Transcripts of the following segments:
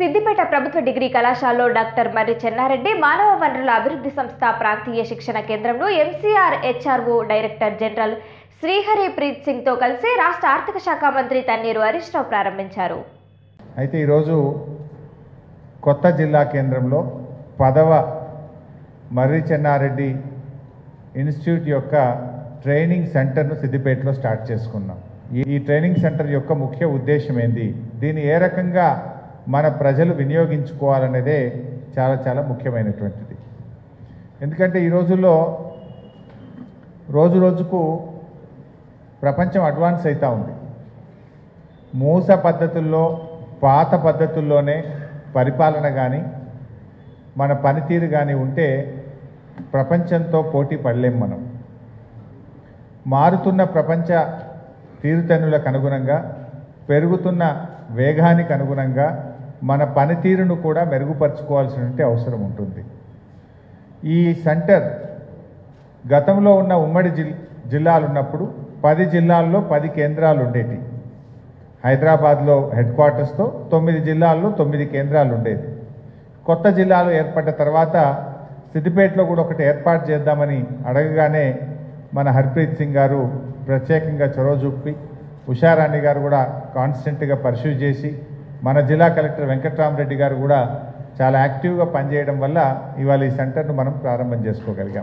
సిద్దిపేట ప్రభుత్వ డిగ్రీ కళాశాలలో డాక్టర్ మర్రి చెన్నారెడ్డి మానవ వనరుల అభివృద్ధి సంస్థ ప్రాంతీయ శిక్షణ కేంద్రంలో MCR HRO director general Srihari Preet సింగ్తో కలిసి రాష్ట్ర ఆర్థిక శాఖ మంత్రి తన్నీరు హరీష్ రావు ప్రారంభించారు అయితే ఈరోజు కొత్త జిల్లా కేంద్రంలో పదవ మర్రి చెన్నారెడ్డి ఇన్స్టిట్యూట్ యొక్క ట్రైనింగ్ సెంటర్ను సిద్దిపేటలో స్టార్ట్ చేసుకున్నాం ఈ ఈ ట్రైనింగ్ సెంటర్ యొక్క ముఖ్య ఉద్దేశం ఏంది దీన్ని ఏ రకంగా మన ప్రజలు వినియోగించుకోవాలనేదే చాలా చాలా ముఖ్యమైనటువంటిది ఎందుకంటే ఈ రోజుల్లో రోజు రోజుకు ప్రపంచం అడ్వాన్స్ అవుతూ ఉంది మూస పద్ధతుల్లో పాత పద్ధతుల్లోనే పరిపాలన కానీ మన పనితీరు కానీ ఉంటే ప్రపంచంతో పోటీ పడలేం మనం మారుతున్న ప్రపంచ తీరుతెన్నులకు అనుగుణంగా పెరుగుతున్న వేగానికి అనుగుణంగా మన పనితీరును కూడా మెరుగుపరుచుకోవాల్సిన అవసరం ఉంటుంది ఈ సెంటర్ గతంలో ఉన్న ఉమ్మడి జిల్ జిల్లాలు ఉన్నప్పుడు పది జిల్లాల్లో పది కేంద్రాలు ఉండేటి హైదరాబాద్లో హెడ్ క్వార్టర్స్తో తొమ్మిది జిల్లాల్లో తొమ్మిది కేంద్రాలు ఉండేది కొత్త జిల్లాలు ఏర్పడ్డ తర్వాత సిద్దిపేటలో కూడా ఒకటి ఏర్పాటు చేద్దామని అడగగానే మన హర్ప్రీత్ సింగ్ గారు ప్రత్యేకంగా చొరవ చూపి ఉషారాణి గారు కూడా కాన్స్టెంట్గా పర్సూ చేసి మన జిల్లా కలెక్టర్ వెంకట్రామరెడ్డి గారు కూడా చాలా యాక్టివ్గా పనిచేయడం వల్ల ఇవాళ ఈ సెంటర్ను మనం ప్రారంభం చేసుకోగలిగాం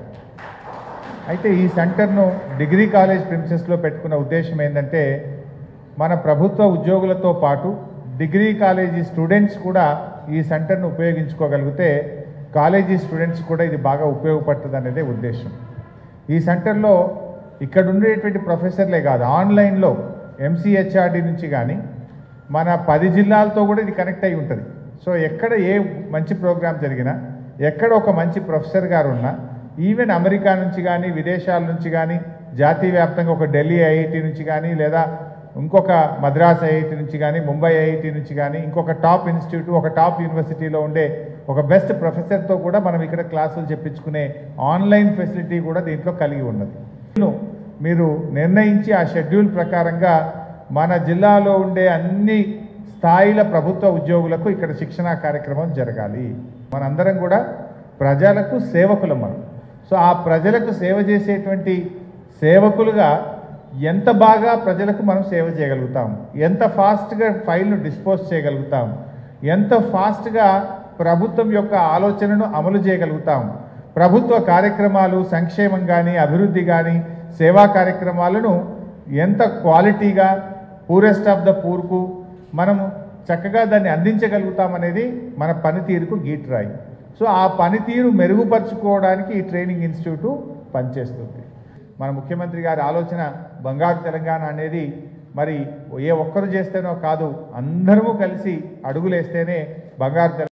అయితే ఈ సెంటర్ను డిగ్రీ కాలేజ్ ప్రిన్సెస్లో పెట్టుకున్న ఉద్దేశం ఏంటంటే మన ప్రభుత్వ ఉద్యోగులతో పాటు డిగ్రీ కాలేజీ స్టూడెంట్స్ కూడా ఈ సెంటర్ను ఉపయోగించుకోగలిగితే కాలేజీ స్టూడెంట్స్ కూడా ఇది బాగా ఉపయోగపడుతుంది అనేదే ఉద్దేశం ఈ సెంటర్లో ఇక్కడ ఉండేటువంటి ప్రొఫెసర్లే కాదు ఆన్లైన్లో ఎంసీహెచ్ఆర్డి నుంచి కానీ మన పది జిల్లాలతో కూడా ఇది కనెక్ట్ అయి ఉంటుంది సో ఎక్కడ ఏ మంచి ప్రోగ్రాం జరిగినా ఎక్కడ ఒక మంచి ప్రొఫెసర్ గారు ఉన్నా ఈవెన్ అమెరికా నుంచి కానీ విదేశాల నుంచి కానీ జాతీయ వ్యాప్తంగా ఒక ఢిల్లీ ఐఐటి నుంచి కానీ లేదా ఇంకొక మద్రాస్ ఐఐటి నుంచి కానీ ముంబై ఐఐటి నుంచి కానీ ఇంకొక టాప్ ఇన్స్టిట్యూట్ ఒక టాప్ యూనివర్సిటీలో ఉండే ఒక బెస్ట్ ప్రొఫెసర్తో కూడా మనం ఇక్కడ క్లాసులు చెప్పించుకునే ఆన్లైన్ ఫెసిలిటీ కూడా దీంట్లో కలిగి ఉన్నది మీరు నిర్ణయించి ఆ షెడ్యూల్ ప్రకారంగా మన జిల్లాలో ఉండే అన్ని స్థాయిల ప్రభుత్వ ఉద్యోగులకు ఇక్కడ శిక్షణా కార్యక్రమం జరగాలి మనందరం కూడా ప్రజలకు సేవకులం మనం సో ఆ ప్రజలకు సేవ చేసేటువంటి సేవకులుగా ఎంత బాగా ప్రజలకు మనం సేవ చేయగలుగుతాం ఎంత ఫాస్ట్గా ఫైల్ను డిస్పోజ్ చేయగలుగుతాం ఎంత ఫాస్ట్గా ప్రభుత్వం యొక్క ఆలోచనను అమలు చేయగలుగుతాం ప్రభుత్వ కార్యక్రమాలు సంక్షేమం కానీ అభివృద్ధి కానీ సేవా కార్యక్రమాలను ఎంత క్వాలిటీగా పూరెస్ట్ ఆఫ్ ద పూర్కు మనము చక్కగా దాన్ని అందించగలుగుతామనేది మన పనితీరుకు గీట్రాయి సో ఆ పనితీరు మెరుగుపరుచుకోవడానికి ఈ ట్రైనింగ్ ఇన్స్టిట్యూటు పనిచేస్తుంది మన ముఖ్యమంత్రి గారి ఆలోచన బంగారు తెలంగాణ అనేది మరి ఏ ఒక్కరు చేస్తేనో కాదు అందరము కలిసి అడుగులేస్తేనే బంగారు తెలంగాణ